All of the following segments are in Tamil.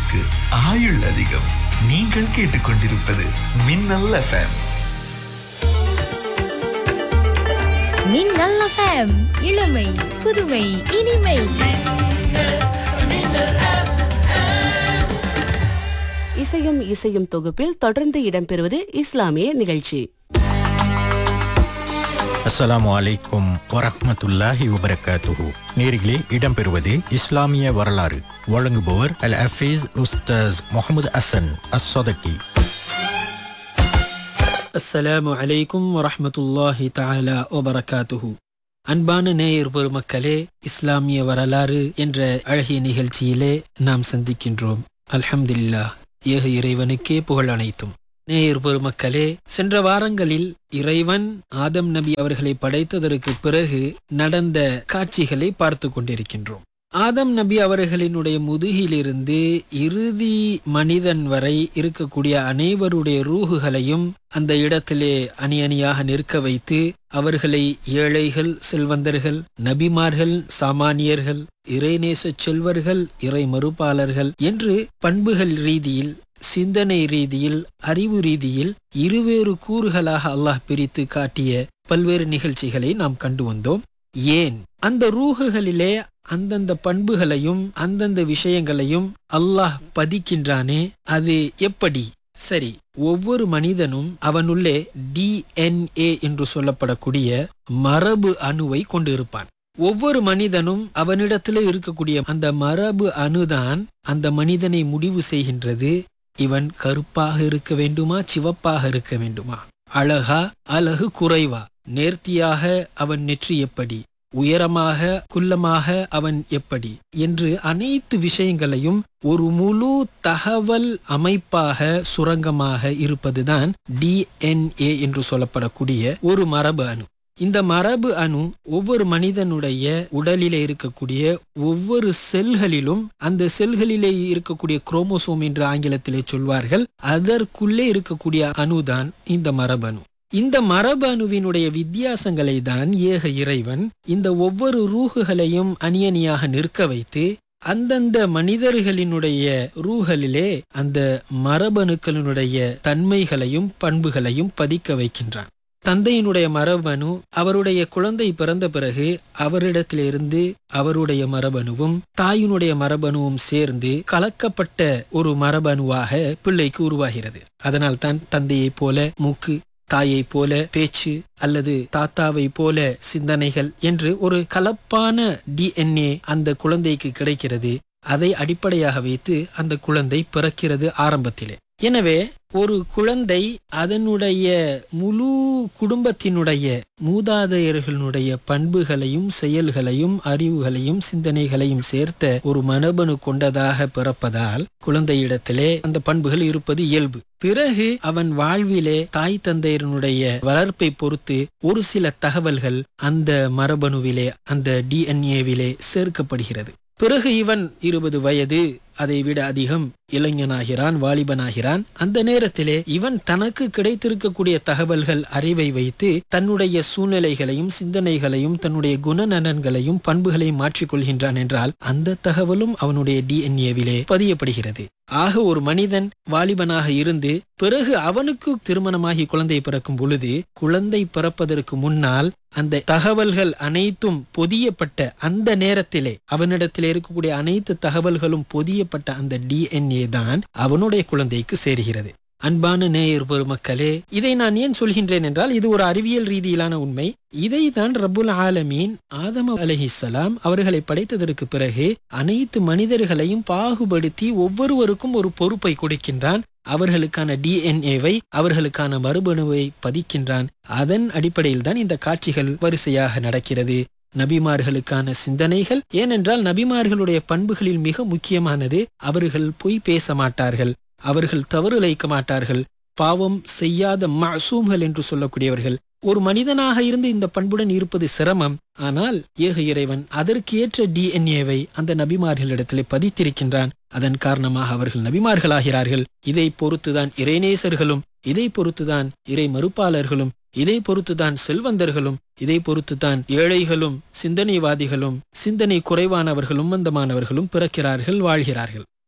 நாவுக்கு ஆயுள் அதிகம் நீங்கள் கேட்டுக்கொண்டிருப்பது மின்னல் எஃப்எம் மின்னல் எஃப்எம் இளமை புதுமை இனிமை இசையும் இசையும் தொகுப்பில் தொடர்ந்து இடம்பெறுவது இஸ்லாமிய நிகழ்ச்சி அஸ்ஸலாமு அலைக்கும் வரஹ்மத்துல்லாஹி வபரகாத்துஹு நேரிலே இடம்பெறுவது இஸ்லாமிய வரலாறு வழங்குபவர் அல் ஹஃபீஸ் உஸ்தாஸ் முகமது அசன் அஸ்ஸதகி அஸ்ஸலாமு அலைக்கும் வரஹ்மத்துல்லாஹி தஆலா வபரகாத்துஹு அன்பான நேயர் பெருமக்களே இஸ்லாமிய வரலாறு என்ற அழகிய நிகழ்ச்சியிலே நாம் சந்திக்கின்றோம் அல்ஹம்துலில்லாஹ் ஏக இறைவனுக்கே புகழ் அனைத்தும் நேயர் பெருமக்களே சென்ற வாரங்களில் இறைவன் ஆதம் நபி அவர்களை படைத்ததற்கு பிறகு நடந்த காட்சிகளை பார்த்து கொண்டிருக்கின்றோம் ஆதம் நபி அவர்களினுடைய முதுகிலிருந்து இறுதி மனிதன் வரை இருக்கக்கூடிய அனைவருடைய ரூகுகளையும் அந்த இடத்திலே அணி அணியாக நிற்க வைத்து அவர்களை ஏழைகள் செல்வந்தர்கள் நபிமார்கள் சாமானியர்கள் இறைநேச செல்வர்கள் இறை மறுப்பாளர்கள் என்று பண்புகள் ரீதியில் சிந்தனை ரீதியில் அறிவு ரீதியில் இருவேறு கூறுகளாக அல்லாஹ் பிரித்து காட்டிய பல்வேறு நிகழ்ச்சிகளை நாம் கண்டு வந்தோம் ஏன் அந்த ரூகுகளிலே அந்தந்த பண்புகளையும் அந்தந்த விஷயங்களையும் அல்லாஹ் பதிக்கின்றானே அது எப்படி சரி ஒவ்வொரு மனிதனும் அவனுள்ளே டிஎன்ஏ என்று சொல்லப்படக்கூடிய மரபு அணுவை கொண்டிருப்பான் ஒவ்வொரு மனிதனும் அவனிடத்தில் இருக்கக்கூடிய அந்த மரபு அணுதான் அந்த மனிதனை முடிவு செய்கின்றது இவன் கருப்பாக இருக்க வேண்டுமா சிவப்பாக இருக்க வேண்டுமா அழகா அழகு குறைவா நேர்த்தியாக அவன் நெற்றி எப்படி உயரமாக குள்ளமாக அவன் எப்படி என்று அனைத்து விஷயங்களையும் ஒரு முழு தகவல் அமைப்பாக சுரங்கமாக இருப்பதுதான் டிஎன்ஏ என்று சொல்லப்படக்கூடிய ஒரு மரபு அணு இந்த மரபு அணு ஒவ்வொரு மனிதனுடைய உடலிலே இருக்கக்கூடிய ஒவ்வொரு செல்களிலும் அந்த செல்களிலே இருக்கக்கூடிய குரோமோசோம் என்று ஆங்கிலத்திலே சொல்வார்கள் அதற்குள்ளே இருக்கக்கூடிய அணுதான் இந்த மரபணு இந்த மரபு அணுவினுடைய வித்தியாசங்களை தான் ஏக இறைவன் இந்த ஒவ்வொரு ரூகுகளையும் அணியணியாக நிற்க வைத்து அந்தந்த மனிதர்களினுடைய ரூகளிலே அந்த மரபணுக்களினுடைய தன்மைகளையும் பண்புகளையும் பதிக்க வைக்கின்றான் தந்தையினுடைய மரபணு அவருடைய குழந்தை பிறந்த பிறகு அவரிடத்திலிருந்து அவருடைய மரபணுவும் தாயினுடைய மரபணுவும் சேர்ந்து கலக்கப்பட்ட ஒரு மரபணுவாக பிள்ளைக்கு உருவாகிறது அதனால் தான் தந்தையைப் போல மூக்கு தாயைப் போல பேச்சு அல்லது தாத்தாவை போல சிந்தனைகள் என்று ஒரு கலப்பான டிஎன்ஏ அந்த குழந்தைக்கு கிடைக்கிறது அதை அடிப்படையாக வைத்து அந்த குழந்தை பிறக்கிறது ஆரம்பத்திலே எனவே ஒரு குழந்தை அதனுடைய முழு குடும்பத்தினுடைய மூதாதையர்களுடைய பண்புகளையும் செயல்களையும் அறிவுகளையும் சிந்தனைகளையும் சேர்த்த ஒரு மரபணு கொண்டதாக பிறப்பதால் குழந்தையிடத்திலே அந்த பண்புகள் இருப்பது இயல்பு பிறகு அவன் வாழ்விலே தாய் தந்தையரனுடைய வளர்ப்பை பொறுத்து ஒரு சில தகவல்கள் அந்த மரபணுவிலே அந்த டிஎன்ஏவிலே சேர்க்கப்படுகிறது பிறகு இவன் இருபது வயது அதை விட அதிகம் இளைஞனாகிறான் வாலிபனாகிறான் அந்த நேரத்திலே இவன் தனக்கு கிடைத்திருக்கக்கூடிய தகவல்கள் அறிவை வைத்து தன்னுடைய சூழ்நிலைகளையும் சிந்தனைகளையும் தன்னுடைய குணநலன்களையும் பண்புகளையும் மாற்றிக்கொள்கின்றான் என்றால் அந்த தகவலும் அவனுடைய டிஎன்ஏவிலே பதியப்படுகிறது ஆக ஒரு மனிதன் வாலிபனாக இருந்து பிறகு அவனுக்கு திருமணமாகி குழந்தை பிறக்கும் பொழுது குழந்தை பிறப்பதற்கு முன்னால் அந்த தகவல்கள் அனைத்தும் பொதியப்பட்ட அந்த நேரத்திலே அவனிடத்தில் இருக்கக்கூடிய அனைத்து தகவல்களும் பொதியப்பட்ட அந்த டிஎன்ஏ தான் அவனுடைய குழந்தைக்கு சேருகிறது அன்பான நேயர் பெருமக்களே இதை நான் ஏன் சொல்கின்றேன் என்றால் இது ஒரு அறிவியல் ரீதியிலான உண்மை இதை தான் ரப்புல் ஆலமீன் ஆதம அலஹிசலாம் அவர்களை படைத்ததற்கு பிறகு அனைத்து மனிதர்களையும் பாகுபடுத்தி ஒவ்வொருவருக்கும் ஒரு பொறுப்பை கொடுக்கின்றான் அவர்களுக்கான டிஎன்ஏவை அவர்களுக்கான மரபணுவை பதிக்கின்றான் அதன் அடிப்படையில் தான் இந்த காட்சிகள் வரிசையாக நடக்கிறது நபிமார்களுக்கான சிந்தனைகள் ஏனென்றால் நபிமார்களுடைய பண்புகளில் மிக முக்கியமானது அவர்கள் பொய் பேச மாட்டார்கள் அவர்கள் தவறு இழைக்க மாட்டார்கள் பாவம் செய்யாத மாசூம்கள் என்று சொல்லக்கூடியவர்கள் ஒரு மனிதனாக இருந்து இந்த பண்புடன் இருப்பது சிரமம் ஆனால் ஏக இறைவன் அதற்கு ஏற்ற டிஎன்ஏவை அந்த நபிமார்களிடத்திலே பதித்திருக்கின்றான் அதன் காரணமாக அவர்கள் நபிமார்களாகிறார்கள் இதை பொறுத்துதான் இறைநேசர்களும் இதை பொறுத்துதான் இறை மறுப்பாளர்களும் இதை பொறுத்துதான் செல்வந்தர்களும் இதை பொறுத்துதான் ஏழைகளும் சிந்தனைவாதிகளும் சிந்தனை குறைவானவர்களும் மந்தமானவர்களும் பிறக்கிறார்கள் வாழ்கிறார்கள்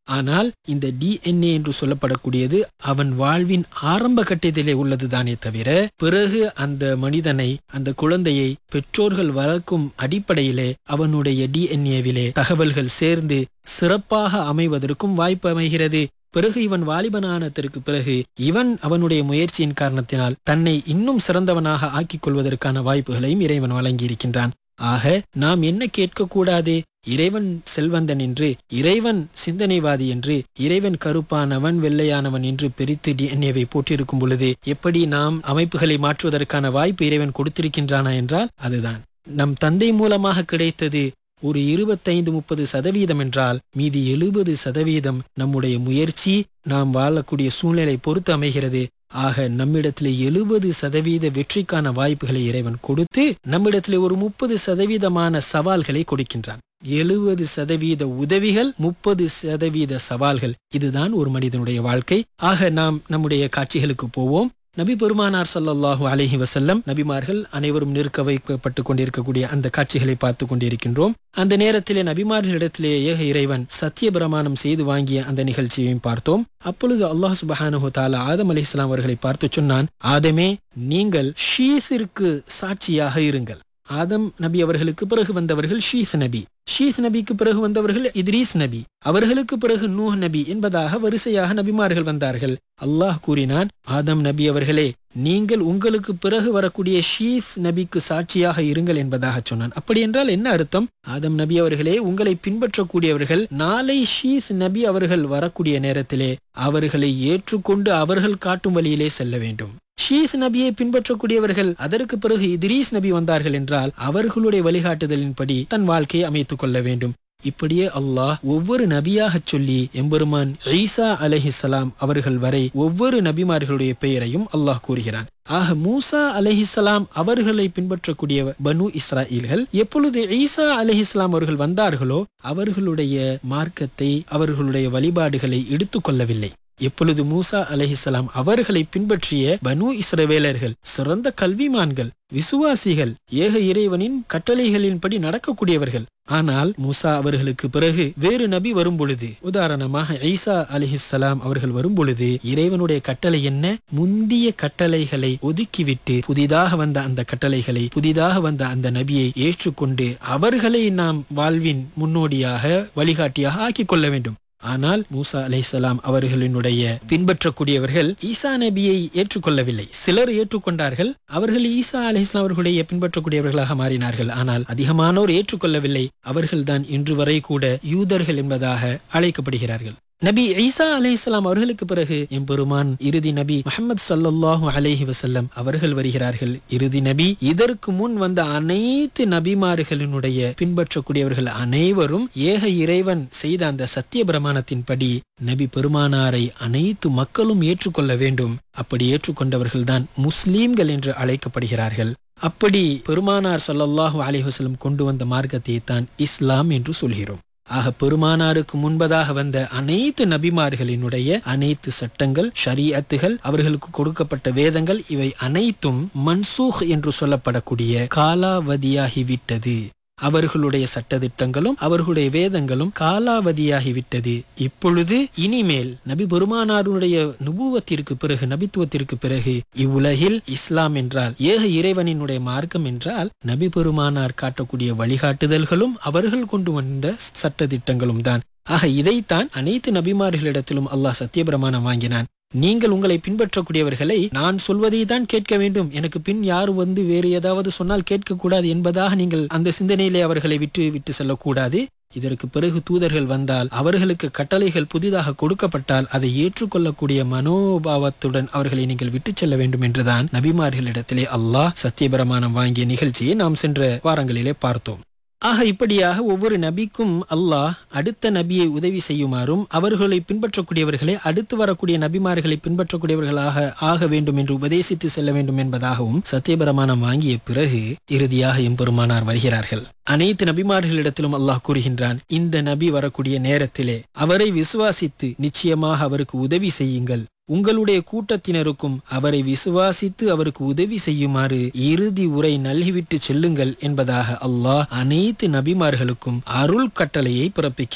ஆனால் இந்த டிஎன்ஏ என்று சொல்லப்படக்கூடியது அவன் வாழ்வின் ஆரம்ப கட்டத்திலே உள்ளதுதானே தவிர பிறகு அந்த மனிதனை அந்த குழந்தையை பெற்றோர்கள் வளர்க்கும் அடிப்படையிலே அவனுடைய டிஎன்ஏவிலே தகவல்கள் சேர்ந்து சிறப்பாக அமைவதற்கும் வாய்ப்பு அமைகிறது பிறகு இவன் வாலிபனானதற்கு பிறகு இவன் அவனுடைய முயற்சியின் காரணத்தினால் தன்னை இன்னும் சிறந்தவனாக ஆக்கிக் கொள்வதற்கான வாய்ப்புகளையும் இறைவன் வழங்கியிருக்கின்றான் ஆக நாம் என்ன கேட்கக்கூடாது இறைவன் செல்வந்தன் என்று இறைவன் சிந்தனைவாதி என்று இறைவன் கருப்பானவன் வெள்ளையானவன் என்று பிரித்து டிஎன்ஏவை போற்றிருக்கும் பொழுது எப்படி நாம் அமைப்புகளை மாற்றுவதற்கான வாய்ப்பு இறைவன் கொடுத்திருக்கின்றானா என்றால் அதுதான் நம் தந்தை மூலமாக கிடைத்தது ஒரு இருபத்தைந்து முப்பது சதவீதம் என்றால் மீதி எழுபது சதவீதம் நம்முடைய முயற்சி நாம் வாழக்கூடிய சூழ்நிலை பொறுத்து அமைகிறது ஆக நம்மிடத்திலே எழுபது சதவீத வெற்றிக்கான வாய்ப்புகளை இறைவன் கொடுத்து நம்மிடத்திலே ஒரு முப்பது சதவீதமான சவால்களை கொடுக்கின்றான் எழுபது சதவீத உதவிகள் முப்பது சதவீத சவால்கள் இதுதான் ஒரு மனிதனுடைய வாழ்க்கை ஆக நாம் நம்முடைய காட்சிகளுக்கு போவோம் நபி பெருமானார் ஸல்லல்லாஹு அலைஹி வஸல்லம் நபிமார்கள் அனைவரும் நிற்க வைக்கப்பட்டு கொண்டிருக்கக்கூடிய அந்த காட்சிகளை பார்த்து கொண்டிருக்கின்றோம் அந்த நேரத்திலே நபிமார்களிடத்திலே ஏக இறைவன் சத்திய பிரமாணம் செய்து வாங்கிய அந்த நிகழ்ச்சியையும் பார்த்தோம் அப்பொழுது அல்லாஹ் சுபஹானஹு தஆலா ஆதம் அலைஹிஸ்ஸலாம் அவர்களை பார்த்து சொன்னான் ஆதமே நீங்கள் ஷீஸிற்கு சாட்சியாக இருங்கள் ஆதம் நபி அவர்களுக்கு பிறகு வந்தவர்கள் ஷீஸ் நபி ஷீஸ் நபிக்கு பிறகு வந்தவர்கள் இத்ரீஸ் நபி அவர்களுக்கு பிறகு நூஹ் நபி என்பதாக வரிசையாக நபிமார்கள் வந்தார்கள் அல்லாஹ் கூறினான் ஆதம் நபி அவர்களே நீங்கள் உங்களுக்கு பிறகு வரக்கூடிய ஷீஸ் நபிக்கு சாட்சியாக இருங்கள் என்பதாக சொன்னான் அப்படி என்றால் என்ன அர்த்தம் ஆதம் நபி அவர்களே உங்களை பின்பற்றக்கூடியவர்கள் நாளை ஷீஸ் நபி அவர்கள் வரக்கூடிய நேரத்திலே அவர்களை ஏற்றுக்கொண்டு அவர்கள் காட்டும் வழியிலே செல்ல வேண்டும் ஷீஸ் நபியை பின்பற்றக்கூடியவர்கள் அதற்கு பிறகு இத்ரீஸ் நபி வந்தார்கள் என்றால் அவர்களுடைய வழிகாட்டுதலின்படி தன் வாழ்க்கையை அமைத்துக் கொள்ள வேண்டும் இப்படியே அல்லாஹ் ஒவ்வொரு நபியாக சொல்லி எம்பெருமான் ஈசா அலஹிசலாம் அவர்கள் வரை ஒவ்வொரு நபிமார்களுடைய பெயரையும் அல்லாஹ் கூறுகிறான் ஆக மூசா அலஹிசலாம் அவர்களை பின்பற்றக்கூடிய பனு இஸ்ராயல்கள் எப்பொழுது ஈசா அலஹிஸ்லாம் அவர்கள் வந்தார்களோ அவர்களுடைய மார்க்கத்தை அவர்களுடைய வழிபாடுகளை எடுத்துக்கொள்ளவில்லை எப்பொழுது மூசா அலஹிசலாம் அவர்களை பின்பற்றிய பனு இஸ்ரவேலர்கள் சிறந்த கல்விமான்கள் விசுவாசிகள் ஏக இறைவனின் கட்டளைகளின்படி நடக்கக்கூடியவர்கள் ஆனால் மூசா அவர்களுக்கு பிறகு வேறு நபி வரும் பொழுது உதாரணமாக ஈசா அலிஹிஸ்லாம் அவர்கள் வரும் பொழுது இறைவனுடைய கட்டளை என்ன முந்திய கட்டளைகளை ஒதுக்கிவிட்டு புதிதாக வந்த அந்த கட்டளைகளை புதிதாக வந்த அந்த நபியை ஏற்றுக்கொண்டு அவர்களை நாம் வாழ்வின் முன்னோடியாக வழிகாட்டியாக ஆக்கிக் கொள்ள வேண்டும் ஆனால் மூசா அலைஹிஸ்ஸலாம் அவர்களினுடைய பின்பற்றக்கூடியவர்கள் ஈசா நபியை ஏற்றுக்கொள்ளவில்லை சிலர் ஏற்றுக்கொண்டார்கள் அவர்கள் ஈசா அலைஹிஸ்லாம் அவர்களுடைய பின்பற்றக்கூடியவர்களாக மாறினார்கள் ஆனால் அதிகமானோர் ஏற்றுக்கொள்ளவில்லை அவர்கள்தான் இன்று வரை கூட யூதர்கள் என்பதாக அழைக்கப்படுகிறார்கள் நபி ஈசா அலைஹிஸ்ஸலாம் அவர்களுக்கு பிறகு எம்பெருமான் இறுதி நபி முஹம்மது ஸல்லல்லாஹு அலைஹி வஸல்லம் அவர்கள் வருகிறார்கள் இறுதி நபி இதற்கு முன் வந்த அனைத்து நபிமார்களினுடைய பின்பற்றக்கூடியவர்கள் அனைவரும் ஏக இறைவன் செய்த அந்த சத்திய பிரமாணத்தின்படி நபி பெருமானாரை அனைத்து மக்களும் ஏற்றுக்கொள்ள வேண்டும் அப்படி ஏற்றுக்கொண்டவர்கள்தான் முஸ்லீம்கள் என்று அழைக்கப்படுகிறார்கள் அப்படி பெருமானார் ஸல்லல்லாஹு அலைஹி வஸல்லம் கொண்டு வந்த மார்க்கத்தை தான் இஸ்லாம் என்று சொல்கிறோம் ஆக பெருமானாருக்கு முன்பதாக வந்த அனைத்து நபிமார்களினுடைய அனைத்து சட்டங்கள் ஷரீஅத்துகள் அவர்களுக்கு கொடுக்கப்பட்ட வேதங்கள் இவை அனைத்தும் மன்சூஹ் என்று சொல்லப்படக்கூடிய காலாவதியாகிவிட்டது அவர்களுடைய சட்டதிட்டங்களும் அவர்களுடைய வேதங்களும் காலாவதியாகிவிட்டது இப்பொழுது இனிமேல் நபி பெருமானாருடைய நுபுவத்திற்கு பிறகு நபித்துவத்திற்கு பிறகு இவ்வுலகில் இஸ்லாம் என்றால் ஏக இறைவனினுடைய மார்க்கம் என்றால் நபி பெருமானார் காட்டக்கூடிய வழிகாட்டுதல்களும் அவர்கள் கொண்டு வந்த சட்டதிட்டங்களும் தான் ஆக இதைத்தான் அனைத்து நபிமார்களிடத்திலும் அல்லாஹ் சத்தியபிரமாணம் வாங்கினான் நீங்கள் உங்களை பின்பற்றக்கூடியவர்களை நான் சொல்வதை தான் கேட்க வேண்டும் எனக்கு பின் யார் வந்து வேறு ஏதாவது சொன்னால் கேட்கக்கூடாது என்பதாக நீங்கள் அந்த சிந்தனையிலே அவர்களை விட்டு விட்டு செல்லக்கூடாது இதற்கு பிறகு தூதர்கள் வந்தால் அவர்களுக்கு கட்டளைகள் புதிதாக கொடுக்கப்பட்டால் அதை ஏற்றுக்கொள்ளக்கூடிய மனோபாவத்துடன் அவர்களை நீங்கள் விட்டுச் செல்ல வேண்டும் என்றுதான் நபிமார்களிடத்திலே அல்லாஹ் சத்தியபிரமாணம் வாங்கிய நிகழ்ச்சியை நாம் சென்ற வாரங்களிலே பார்த்தோம் ஆக இப்படியாக ஒவ்வொரு நபிக்கும் அல்லாஹ் அடுத்த நபியை உதவி செய்யுமாறும் அவர்களை பின்பற்றக்கூடியவர்களை அடுத்து வரக்கூடிய நபிமார்களை பின்பற்றக்கூடியவர்களாக ஆக வேண்டும் என்று உபதேசித்து செல்ல வேண்டும் என்பதாகவும் சத்தியபிரமாணம் வாங்கிய பிறகு இறுதியாக எம்பெருமானார் வருகிறார்கள் அனைத்து நபிமார்களிடத்திலும் அல்லாஹ் கூறுகின்றான் இந்த நபி வரக்கூடிய நேரத்திலே அவரை விசுவாசித்து நிச்சயமாக அவருக்கு உதவி செய்யுங்கள் உங்களுடைய கூட்டத்தினருக்கும் அவரை விசுவாசித்து அவருக்கு உதவி செய்யுமாறு இறுதி உரை நல்கிவிட்டு செல்லுங்கள் என்பதாக அல்லாஹ் அனைத்து நபிமார்களுக்கும் அருள் கட்டளையை பிறப்பிக்கின்றான்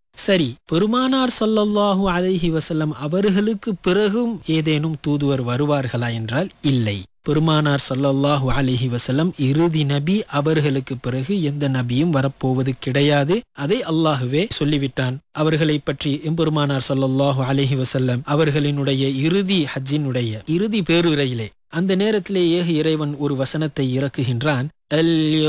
சரி பெருமானார் ஸல்லல்லாஹு அலைஹி வஸல்லம் அவர்களுக்கு பிறகும் ஏதேனும் தூதுவர் வருவார்களா என்றால் இல்லை பெருமானார் ஸல்லல்லாஹு அலைஹி வஸல்லம் இறுதி நபி அவர்களுக்கு பிறகு எந்த நபியும் வரப்போவது கிடையாது அதை அல்லாஹுவே சொல்லிவிட்டான் அவர்களை பற்றி எம்பெருமானார் ஸல்லல்லாஹு அலைஹி வஸல்லம் அவர்களினுடைய இறுதி ஹஜ்ஜினுடைய இறுதி பேருரையிலே அந்த நேரத்திலே ஏக இறைவன் ஒரு வசனத்தை இறக்குகின்றான்